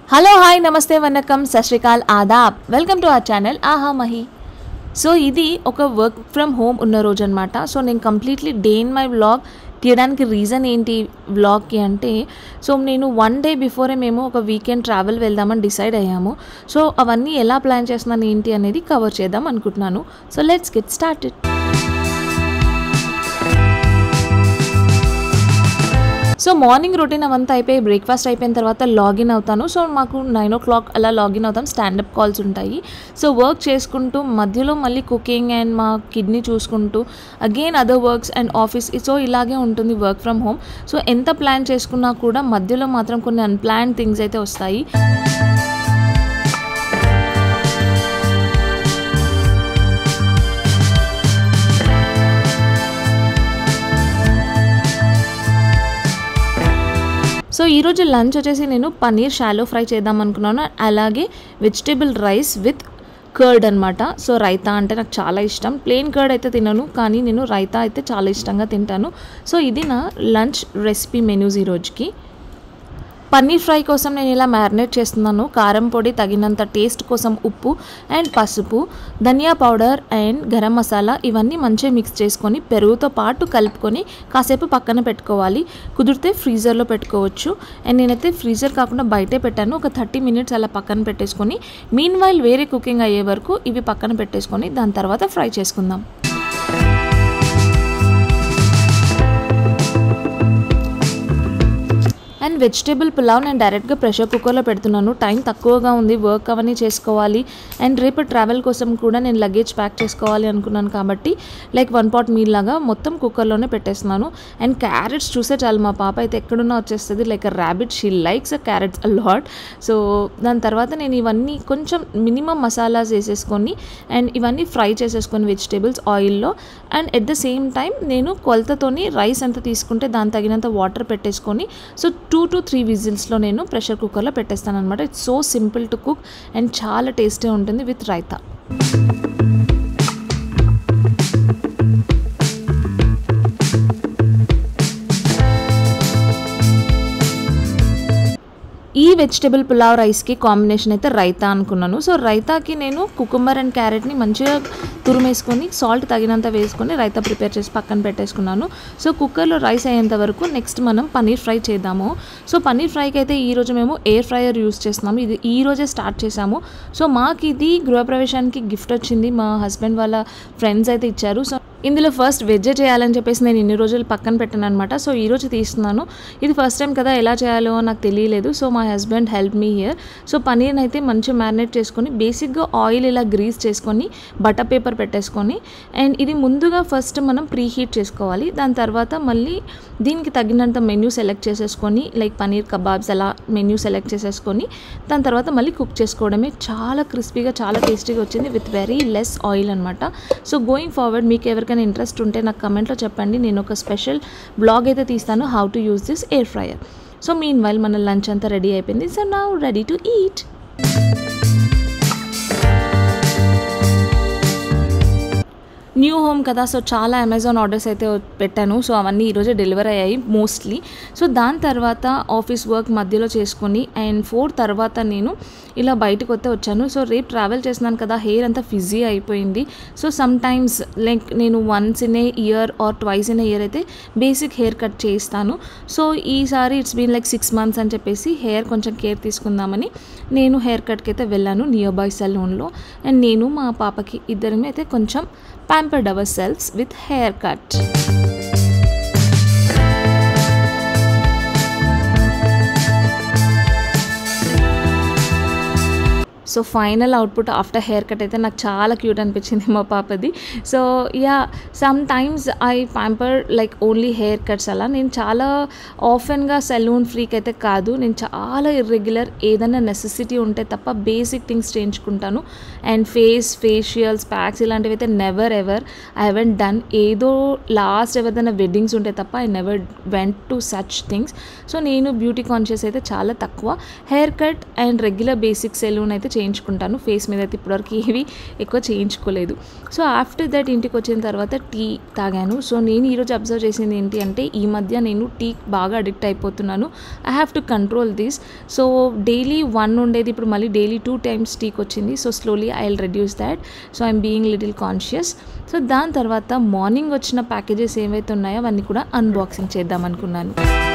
Hello hi నమస్తే వనకం సశ్రీకాల్ ఆదాబ్ వెల్కమ్ టు అవర్ ఛానల్ ఆహా మహి సో ఇది ఒక వర్క్ ఫ్రమ్ హోమ్ ఉన్న రోజు అనమాట సో నేను completely day in my vlog తీయడానికి రీజన్ ఏంటి వ్లాగ్కి అంటే సో నేను వన్ డే బిఫోరే మేము ఒక వీకెండ్ ట్రావెల్ వెళ్దామని డిసైడ్ అయ్యాము సో అవన్నీ ఎలా ప్లాన్ చేస్తున్నాను ఏంటి అనేది కవర్ చేద్దాం అనుకుంటున్నాను so let's get started so morning routine అవంతా అయిపోయి బ్రేక్ఫాస్ట్ అయిపోయిన తర్వాత లాగిన్ అవుతాను సో మాకు నైన్ ఓ క్లాక్ అలా లాగిన్ అవుతాం స్టాండప్ కాల్స్ ఉంటాయి సో వర్క్ చేసుకుంటూ మధ్యలో మళ్ళీ కుకింగ్ అండ్ మా కిడ్నీ చూసుకుంటూ again other works and office so ఇలాగే ఉంటుంది వర్క్ ఫ్రమ్ హోమ్ సో ఎంత ప్లాన్ చేసుకున్నా కూడా మధ్యలో మాత్రం కొన్ని అన్ప్లాన్ థింగ్స్ అయితే వస్తాయి సో ఈరోజు లంచ్ వచ్చేసి నేను పన్నీర్ షాలో ఫ్రై చేద్దాం అనుకున్నాను అలాగే వెజిటేబుల్ రైస్ విత్ కర్డ్ అనమాట సో రైతా అంటే నాకు చాలా ఇష్టం ప్లెయిన్ కర్డ్ అయితే తినను కానీ నేను రైతా అయితే చాలా ఇష్టంగా తింటాను సో ఇది నా లంచ్ రెసిపీ మెనూస్ ఈరోజుకి పన్నీర్ ఫ్రై కోసం నేను ఇలా మ్యారినేట్ చేస్తున్నాను కారం పొడి తగినంత టేస్ట్ కోసం ఉప్పు అండ్ పసుపు ధనియా పౌడర్ అండ్ గరం మసాలా ఇవన్నీ మంచిగా మిక్స్ చేసుకొని పెరుగుతో పాటు కలుపుకొని కాసేపు పక్కన పెట్టుకోవాలి కుదిరితే ఫ్రీజర్లో పెట్టుకోవచ్చు అండ్ నేనైతే ఫ్రీజర్ కాకుండా బయటే పెట్టాను ఒక థర్టీ మినిట్స్ అలా పక్కన పెట్టేసుకొని మీన్ వైల్ వేరే కుకింగ్ అయ్యే వరకు ఇవి పక్కన పెట్టేసుకొని దాని తర్వాత ఫ్రై చేసుకుందాం అండ్ వెజిటేబుల్ పులావ్ నేను డైరెక్ట్గా ప్రెషర్ కుక్కర్లో పెడుతున్నాను టైం తక్కువగా ఉంది వర్క్ అవన్నీ చేసుకోవాలి అండ్ రేపు ట్రావెల్ కోసం కూడా నేను లగేజ్ ప్యాక్ చేసుకోవాలి అనుకున్నాను కాబట్టి లైక్ వన్ పాట్ మీల్ లాగా మొత్తం కుక్కర్లోనే పెట్టేస్తున్నాను అండ్ క్యారెట్స్ చూసే చాలు మా పాప అయితే ఎక్కడున్నా వచ్చేస్తుంది like a rabbit she likes a carrots a lot so దాని తర్వాత నేను ఇవన్నీ కొంచెం మినిమం మసాలాస్ వేసేసుకొని అండ్ ఇవన్నీ ఫ్రై చేసేసుకొని వెజిటేబుల్స్ ఆయిల్లో and at the same time నేను కొలతతోని రైస్ ఎంత తీసుకుంటే దాని తగినంత వాటర్ పెట్టేసుకొని సో టూ టు త్రీ విజిల్స్లో నేను ప్రెషర్ కుక్కర్లో పెట్టేస్తాను అనమాట it's so simple to cook and చాలా టేస్టీ ఉంటుంది విత్ రైతా ఈ వెజిటేబుల్ పులావ్ రైస్కి కాంబినేషన్ అయితే రైతా అనుకున్నాను సో రైతాకి నేను కుకుంబర్ అండ్ క్యారెట్ని మంచిగా తురుమేసుకొని సాల్ట్ తగినంత వేసుకొని రైతా ప్రిపేర్ చేసి పక్కన పెట్టేసుకున్నాను సో కుక్కర్లో రైస్ అయ్యేంత వరకు నెక్స్ట్ మనం పన్నీర్ ఫ్రై చేద్దాము సో పన్నీర్ ఫ్రైకి అయితే ఈరోజు మేము ఎయిర్ ఫ్రైయర్ యూస్ చేస్తున్నాము ఇది ఈ రోజే స్టార్ట్ చేసాము సో మాకు ఇది గృహప్రవేశానికి గిఫ్ట్ వచ్చింది మా హస్బెండ్ వాళ్ళ ఫ్రెండ్స్ అయితే ఇచ్చారు సో ఇందులో ఫస్ట్ వెజ్ చేయాలని చెప్పేసి నేను ఇన్ని రోజులు పక్కన పెట్టాను అనమాట సో ఈరోజు తీస్తున్నాను ఇది ఫస్ట్ టైం కదా ఎలా చేయాలో నాకు తెలియలేదు సో మా husband help me here so పనీర్ని అయితే మంచిగా మ్యారినేట్ చేసుకొని బేసిక్గా ఆయిల్ ఇలా గ్రీస్ చేసుకొని బటర్ పేపర్ పెట్టేసుకొని అండ్ ఇది ముందుగా ఫస్ట్ మనం ప్రీ హీట్ చేసుకోవాలి దాని తర్వాత మళ్ళీ దీనికి తగినంత మెన్యూ సెలెక్ట్ చేసేసుకొని లైక్ పనీర్ కబాబ్స్ అలా మెన్యూ సెలెక్ట్ చేసేసుకొని దాని తర్వాత మళ్ళీ కుక్ చేసుకోవడమే చాలా క్రిస్పీగా చాలా టేస్టీగా వచ్చింది విత్ వెరీ లెస్ ఆయిల్ అనమాట సో గోయింగ్ ఫార్వర్డ్ మీకు ఎవరికైనా ఇంట్రెస్ట్ ఉంటే నాకు కమెంట్లో చెప్పండి నేను ఒక స్పెషల్ బ్లాగ్ అయితే తీస్తాను how to use this air fryer so meanwhile మన లంచ్ అంతా రెడీ అయిపోయింది సో నా ready to eat new home కదా సో చాలా అమెజాన్ ఆర్డర్స్ అయితే పెట్టాను సో అవన్నీ ఈరోజే డెలివరీ అయ్యాయి మోస్ట్లీ సో దాని తర్వాత ఆఫీస్ వర్క్ మధ్యలో చేసుకొని అండ్ ఫోర్ తర్వాత నేను ఇలా బయటకు వస్తే వచ్చాను సో రేపు ట్రావెల్ చేస్తున్నాను కదా హెయిర్ అంతా ఫిజీ అయిపోయింది సో సమ్ టైమ్స్ లైక్ నేను once in a year or twice in a year అయితే బేసిక్ హెయిర్ కట్ చేయిస్తాను సో ఈసారి it's been like six months అని చెప్పేసి హెయిర్ కొంచెం కేర్ తీసుకుందామని నేను హెయిర్ కట్కి అయితే వెళ్ళాను నియర్ బై సెలూన్లో అండ్ నేను మా పాపకి ఇద్దరమే అయితే కొంచెం pampered ourselves with haircut. So final output after haircut అయితే నాకు చాలా క్యూట్ అనిపించింది మా పాపది so yeah sometimes I pamper like only haircuts అలా నేను చాలా ఆఫెన్గా సెలూన్ ఫ్రీక్ అయితే కాదు నేను చాలా ఇర్రెగ్యులర్ ఏదైనా నెసెసిటీ ఉంటే తప్ప బేసిక్ థింగ్స్ చేయించుకుంటాను అండ్ ఫేస్ ఫేషియల్స్ ప్యాక్స్ ఇలాంటివి అయితే never ever I haven't done ఏదో లాస్ట్ ఎవరిదైనా వెడ్డింగ్స్ ఉంటే తప్ప I never went to such things so నేను బ్యూటీ కాన్షియస్ అయితే చాలా తక్కువ haircut and regular basic salon అయితే చేయించుకుంటాను చేయించుకుంటాను ఫేస్ మీద అయితే ఇప్పటివరకు ఏవి ఎక్కువ చేయించుకోలేదు సో ఆఫ్టర్ దట్ ఇంటికి వచ్చిన తర్వాత టీ తాగాను సో నేను ఈరోజు అబ్జర్వ్ చేసింది ఏంటి అంటే ఈ మధ్య నేను టీ బాగా అడిక్ట్ అయిపోతున్నాను I have to control this so daily one ఉండేది ఇప్పుడు మళ్ళీ డైలీ టూ టైమ్స్ టీకి వచ్చింది so slowly I will reduce that so I'm being little conscious so దాని తర్వాత మార్నింగ్ వచ్చిన ప్యాకేజెస్ ఏవైతే ఉన్నాయో అవన్నీ కూడా అన్బాక్సింగ్ చేద్దాం అనుకున్నాను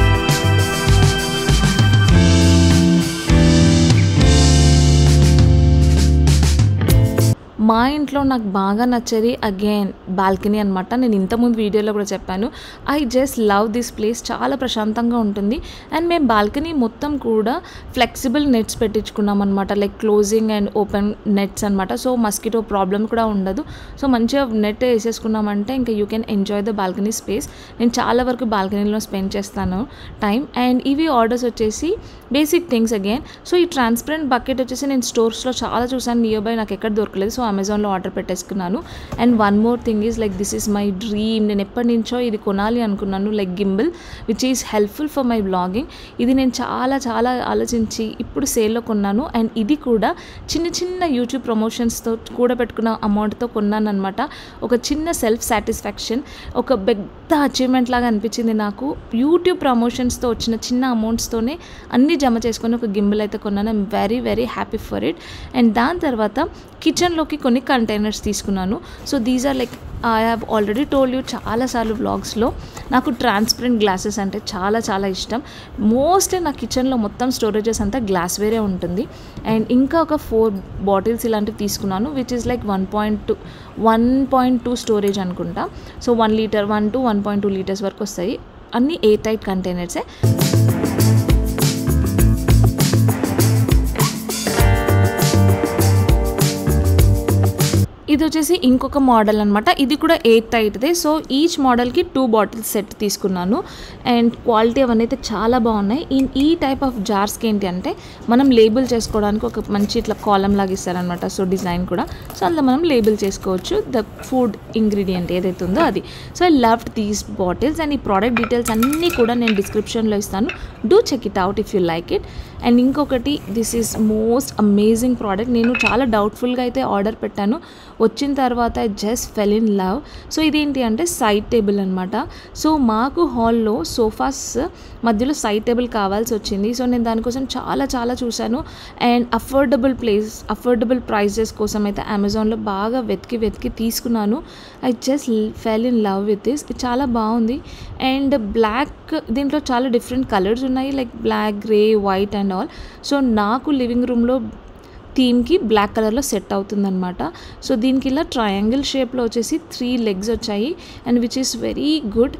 మా ఇంట్లో నాకు బాగా నచ్చేది అగైన్ బాల్కనీ అనమాట నేను ఇంతకుముందు వీడియోలో కూడా చెప్పాను I just love this place చాలా ప్రశాంతంగా ఉంటుంది అండ్ మేము బాల్కనీ మొత్తం కూడా ఫ్లెక్సిబుల్ నెట్స్ పెట్టించుకున్నాం అనమాట like closing and open nets అనమాట సో మస్కిటో ప్రాబ్లం కూడా ఉండదు సో మంచిగా నెట్ వేసేసుకున్నామంటే ఇంకా you can enjoy the balcony space నేను చాలా వరకు బాల్కనీలో స్పెండ్ చేస్తాను టైం అండ్ ఇవి ఆర్డర్స్ వచ్చేసి బేసిక్ థింగ్స్ అగైన్ సో ఈ ట్రాన్స్పరెంట్ బకెట్ వచ్చేసి నేను స్టోర్స్లో చాలా చూసాను నియర్ బై నాకు ఎక్కడ దొరకలేదు సో అమెజాన్లో ఆర్డర్ పెట్టేసుకున్నాను and one more thing is like this is my dream నేను ఎప్పటి నుంచో ఇది కొనాలి అనుకున్నాను like gimbal which is helpful for my blogging ఇది నేను చాలా చాలా ఆలోచించి ఇప్పుడు సేల్లో కొన్నాను అండ్ ఇది కూడా చిన్న చిన్న యూట్యూబ్ ప్రమోషన్స్తో కూడా పెట్టుకున్న అమౌంట్తో కొన్నాను అనమాట ఒక చిన్న సెల్ఫ్ సాటిస్ఫాక్షన్ ఒక పెద్ద అచీవ్మెంట్ లాగా అనిపించింది నాకు యూట్యూబ్ ప్రమోషన్స్తో వచ్చిన చిన్న అమౌంట్స్తోనే అన్ని జమ చేసుకొని ఒక గింబుల్ అయితే కొన్నాను I'm very very happy for it and దాని తర్వాత కిచెన్లోకి కొన్ని కంటైనర్స్ తీసుకున్నాను so these are like I have already told you చాలాసార్లు వ్లాగ్స్లో నాకు ట్రాన్స్పరెంట్ గ్లాసెస్ అంటే చాలా చాలా ఇష్టం మోస్ట్ నా కిచెన్లో మొత్తం స్టోరేజెస్ అంతా గ్లాస్ వేరే ఉంటుంది అండ్ ఇంకా ఒక ఫోర్ బాటిల్స్ ఇలాంటివి తీసుకున్నాను which is like one point two one point two storage అనుకుంటా so one litre one to one point two litres వరకు వస్తాయి అన్నీ ఎయిర్ టైట్ కంటైనర్సే ఇది వచ్చేసి ఇంకొక మోడల్ అనమాట ఇది కూడా ఎయిట్ టైట్దే సో ఈచ్ మోడల్కి టూ బాటిల్స్ సెట్ తీసుకున్నాను అండ్ క్వాలిటీ అవన్నీ అయితే చాలా బాగున్నాయి ఈ ఈ టైప్ ఆఫ్ జార్స్కి ఏంటి అంటే మనం లేబుల్ చేసుకోవడానికి ఒక మంచి ఇట్లా కాలం లాగా ఇస్తారనమాట సో డిజైన్ కూడా సో అందులో మనం లేబుల్ చేసుకోవచ్చు ద ఫుడ్ ఇంగ్రీడియంట్ ఏదైతే ఉందో అది so I love these bottles and ఈ ప్రోడక్ట్ డీటెయిల్స్ అన్నీ కూడా నేను డిస్క్రిప్షన్లో ఇస్తాను do check it out if you like it and ఇంకొకటి this is most amazing product నేను చాలా డౌట్ఫుల్గా అయితే ఆర్డర్ పెట్టాను వచ్చిన తర్వాత I just fell in love so ఇదేంటి అంటే సైడ్ టేబుల్ అనమాట సో మాకు హాల్లో సోఫాస్ మధ్యలో సైడ్ టేబుల్ కావాల్సి వచ్చింది సో నేను దానికోసం చాలా చాలా చూశాను and affordable place affordable prices కోసం అయితే అమెజాన్లో బాగా వెతికి వెతికి తీసుకున్నాను I just fell in love with this ఇది చాలా బాగుంది అండ్ బ్లాక్ దీంట్లో చాలా డిఫరెంట్ కలర్స్ ఉన్నాయి like black grey white and all so నాకు లివింగ్ రూమ్లో థీమ్కి బ్లాక్ కలర్లో సెట్ అవుతుందన్నమాట సో దీనికి ఇలా ట్రయాంగిల్ షేప్లో వచ్చేసి త్రీ లెగ్స్ వచ్చాయి and which is very good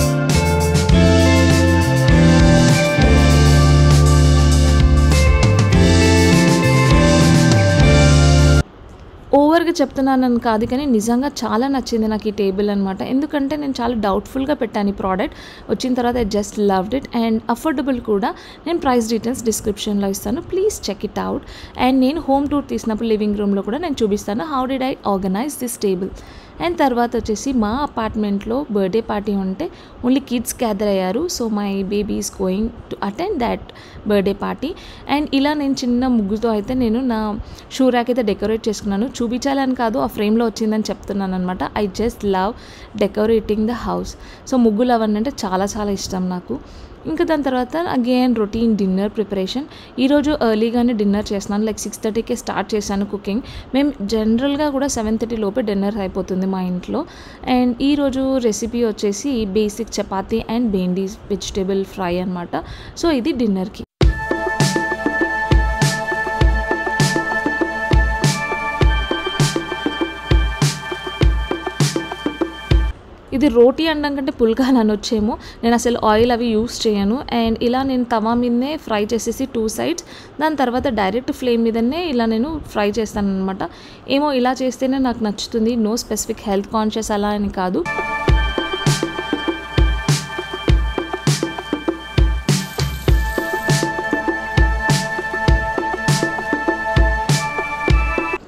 ఓవర్గా చెప్తున్నానని కాదు కానీ నిజంగా చాలా నచ్చింది నాకు ఈ టేబుల్ అనమాట ఎందుకంటే నేను చాలా డౌట్ఫుల్గా పెట్టాను ఈ ప్రోడక్ట్ వచ్చిన తర్వాత I just loved it and affordable కూడా నేను ప్రైస్ డీటెయిల్స్ డిస్క్రిప్షన్లో ఇస్తాను please check it out and నేను హోమ్ టూర్ తీసినప్పుడు లివింగ్ రూమ్లో కూడా నేను చూపిస్తాను how did I organise this table and తర్వాత వచ్చేసి మా అపార్ట్మెంట్లో బర్త్డే పార్టీ ఉంటే ఓన్లీ కిడ్స్ గ్యాదర్ అయ్యారు so my baby is going to attend that birthday party and ఇలా నేను చిన్న ముగ్గుతో అయితే నేను నా షూ ర్యాక్ అయితే డెకరేట్ చేసుకున్నాను చూపించాలని కాదు ఆ ఫ్రేమ్లో వచ్చిందని చెప్తున్నాను అనమాట I just love decorating the house so ముగ్గులు అవన్నీ అంటే చాలా చాలా ఇష్టం నాకు ఇంకా దాని తర్వాత అగైన్ రొటీన్ డిన్నర్ ప్రిపరేషన్ ఈరోజు ఎర్లీగానే డిన్నర్ చేస్తున్నాను లైక్ సిక్స్ థర్టీకే స్టార్ట్ చేశాను కుకింగ్ మేము జనరల్గా కూడా సెవెన్ థర్టీ లోపే డిన్నర్ అయిపోతుంది మా ఇంట్లో అండ్ ఈరోజు రెసిపీ వచ్చేసి బేసిక్ చపాతీ అండ్ బెండీస్ వెజిటేబుల్ ఫ్రై అనమాట సో ఇది డిన్నర్కి ఇది రోటీ అనడం కంటే పుల్కాలు అనొచ్చేమో నేను అసలు ఆయిల్ అవి యూస్ చేయను అండ్ ఇలా నేను తవా మీదనే ఫ్రై చేసేసి టూ సైడ్స్ దాని తర్వాత డైరెక్ట్ ఫ్లేమ్ మీదనే ఇలా నేను ఫ్రై చేస్తాను అనమాట ఏమో ఇలా చేస్తేనే నాకు నచ్చుతుంది నో స్పెసిఫిక్ హెల్త్ కాన్షియస్ అలా అని కాదు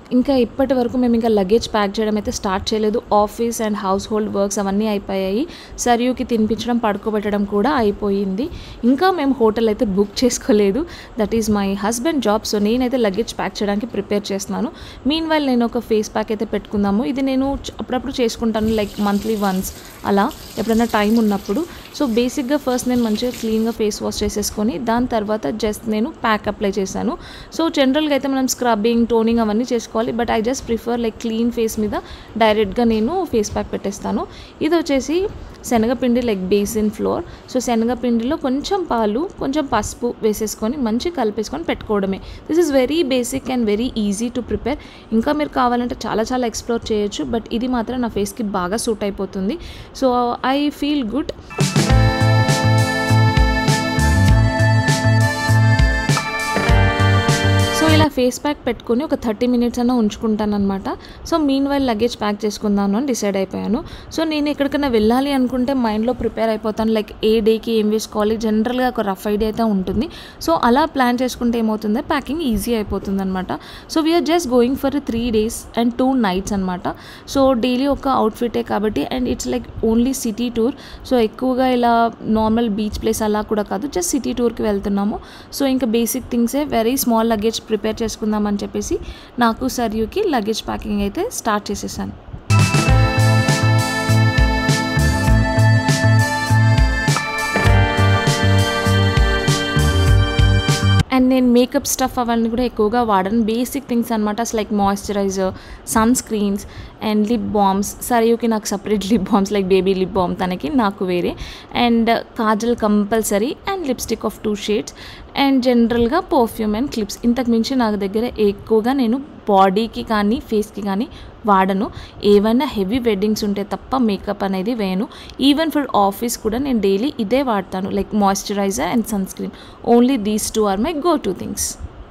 ఇంకా ఇప్పటి వరకు మేము ఇంకా లగేజ్ ప్యాక్ చేయడం అయితే స్టార్ట్ చేయలేదు office and household works అవన్నీ అయిపోయాయి సరియుకి తినిపించడం పడుకోబెట్టడం కూడా అయిపోయింది ఇంకా మేము హోటల్ అయితే బుక్ చేసుకోలేదు that is my husband job so నేనైతే లగేజ్ ప్యాక్ చేయడానికి ప్రిపేర్ చేస్తున్నాను మీన్ వైల్ నేను ఒక ఫేస్ ప్యాక్ అయితే పెట్టుకుందాము ఇది నేను చ- అప్పుడప్పుడు చేసుకుంటాను లైక్ మంత్లీ వన్స్ అలా ఎప్పుడైనా టైం ఉన్నప్పుడు సో బేసిక్గా ఫస్ట్ నేను మంచిగా క్లీన్గా ఫేస్ వాష్ చేసేసుకొని దాని తర్వాత జస్ట్ నేను ప్యాక్ అప్లై చేశాను సో జనరల్గా అయితే మనం స్క్రబ్బింగ్ టోనింగ్ అవన్నీ చేసుకోవాలి but I just prefer like clean face మీద డైరెక్ట్గా నేను ఫేస్ ప్యాక్ పెట్టేస్తాను ఇది వచ్చేసి శనగపిండి లైక్ బేసిన్ ఫ్లోర్ సో శనగపిండిలో కొంచెం పాలు కొంచెం పసుపు వేసేసుకొని మంచిగా కలిపేసుకొని పెట్టుకోవడమే this is very basic and very easy to prepare ఇంకా మీరు కావాలంటే చాలా చాలా ఎక్స్ప్లోర్ చేయొచ్చు బట్ ఇది మాత్రం నా ఫేస్కి బాగా సూట్ అయిపోతుంది so I feel good so ఇలా ఫేస్ ప్యాక్ పెట్టుకొని ఒక థర్టీ మినిట్స్ అన్న ఉంచుకుంటాను అనమాట so meanwhile luggage pack చేసుకుందాను అని డిసైడ్ అయిపోయాను సో నేను ఎక్కడికైనా వెళ్ళాలి అనుకుంటే మైండ్లో ప్రిపేర్ అయిపోతాను లైక్ ఏ డేకి ఏం వేసుకోవాలి జనరల్గా ఒక రఫ్ ఐడియా అయితే ఉంటుంది సో అలా ప్లాన్ చేసుకుంటే ఏమవుతుంది ప్యాకింగ్ ఈజీ అయిపోతుంది అనమాట so we're just going for three days and two nights అనమాట సో డైలీ ఒక అవుట్ఫిటే కాబట్టి and it's like only city tour so ఎక్కువగా ఇలా నార్మల్ బీచ్ ప్లేస్ అలా కూడా కాదు జస్ట్ సిటీ టూర్కి వెళ్తున్నాము సో ఇంకా బేసిక్ థింగ్సే వెరీ స్మాల్ లగేజ్ ప్రిపేర్ చేసుకుందామని చెప్పేసి నాకు సర్యూకి లగేజ్ ప్యాకింగ్ అయితే స్టార్ట్ చేసేసాను అండ్ నేను మేకప్ స్టఫ్ అవన్నీ కూడా ఎక్కువగా వాడను బేసిక్ థింగ్స్ అనమాట like moisturiser sunscreens and lip balms సరియుకి నాకు separate lip balms like baby lip balm తనకి నాకు వేరే and kajal compulsory and lipstick of two shades and జనరల్గా పర్ఫ్యూమ్ అండ్ క్లిప్స్ ఇంతకు మించి నాకు దగ్గర ఎక్కువగా నేను బాడీకి కానీ ఫేస్కి కానీ వాడను ఏవైనా హెవీ వెడ్డింగ్స్ ఉంటే తప్ప మేకప్ అనేది వేయను ఈవెన్ ఫర్ ఆఫీస్ కూడా నేను డైలీ ఇదే వాడతాను like moisturiser and sunscreen only these two are my go to things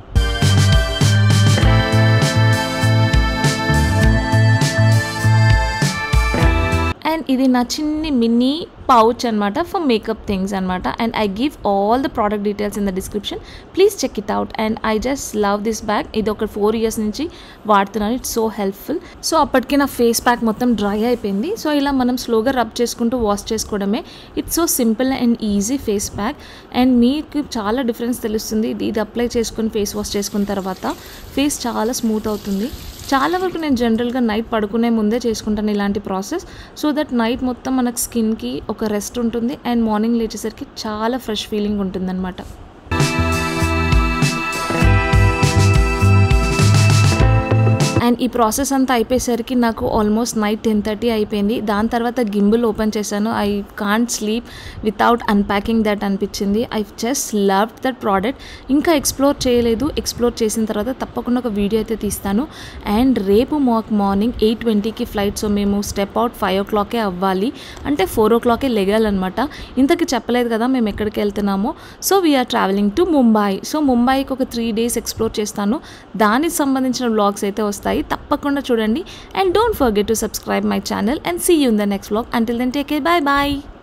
and ఇది నా చిన్ని మినీ పౌచ్ అనమాట ఫర్ మేకప్ థింగ్స్ అనమాట and I give all the product details in the description please check it out and I just love this bag ఇది ఒక four years నుంచి వాడుతున్నాను it's so helpful so అప్పటికి నా face pack మొత్తం dry అయిపోయింది సో ఇలా మనం స్లోగా రబ్ చేసుకుంటూ వాష్ చేసుకోవడమే it's so simple and easy face pack and మీకు చాలా డిఫరెన్స్ తెలుస్తుంది ఇది ఇది అప్లై చేసుకుని ఫేస్ వాష్ చేసుకున్న తర్వాత ఫేస్ చాలా స్మూత్ అవుతుంది చాలా వరకు నేను జనరల్గా నైట్ పడుకునే ముందే చేసుకుంటాను ఇలాంటి ప్రాసెస్ సో దట్ నైట్ మొత్తం మనకు స్కిన్కి ఒక రెస్ట్ ఉంటుంది అండ్ మార్నింగ్ లేచేసరికి చాలా ఫ్రెష్ ఫీలింగ్ ఉంటుందన్నమాట అండ్ ఈ ప్రాసెస్ అంతా అయిపోయేసరికి నాకు ఆల్మోస్ట్ నైట్ టెన్ థర్టీ అయిపోయింది దాని తర్వాత గింబుల్ ఓపెన్ చేశాను I can't sleep without unpacking that అనిపించింది I just love that product ఇంకా ఎక్స్ప్లోర్ చేయలేదు ఎక్స్ప్లోర్ చేసిన తర్వాత తప్పకుండా ఒక వీడియో అయితే తీస్తాను అండ్ రేపు మాకు మార్నింగ్ ఎయిట్ ట్వంటీకి ఫ్లైట్ సో మేము స్టెప్ అవుట్ ఫైవ్ ఓ క్లాకే అవ్వాలి అంటే ఫోర్ ఓ క్లాకే లెగాలన్నమాట ఇంతకి చెప్పలేదు కదా మేము ఎక్కడికి వెళ్తున్నామో so we're travelling to Mumbai so ముంబైకి ఒక త్రీ డేస్ ఎక్స్ప్లోర్ చేస్తాను దానికి సంబంధించిన వ్లాగ్స్ అయితే వస్తాయి తప్పకుండా చూడండి and don't forget to subscribe my channel and see you in the next vlog until then take care bye bye